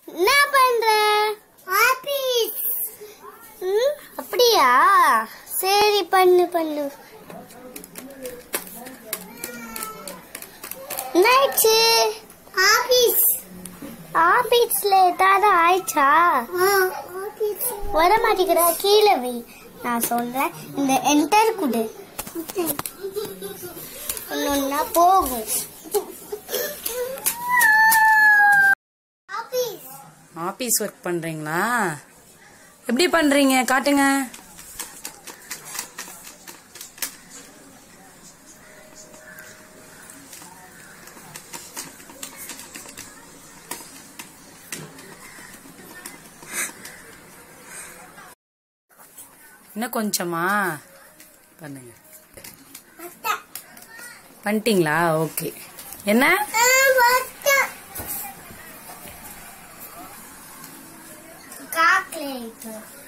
என்ன பண்ற ஆபீஸ் ம் அப்படியா சரி பண்ணு பண்ணு என்னாச்சு ஆபீஸ் ஆபீஸ்ல ஏதாவது ஆயிடுச்சா வர மாட்டேங்கிற கீழே வை நான் சொல்றேன் இந்த என்டர் குடு ஒன்னொன்னா போகும் ஆபீஸ் ஆபீஸ் ஒர்க் பண்றீங்களா எப்படி பண்றீங்க காட்டுங்க இன்னும் கொஞ்சமா பண்ணுங்க பண்ணிட்டீங்களா ஓகே என்ன கால்குலேட்டர்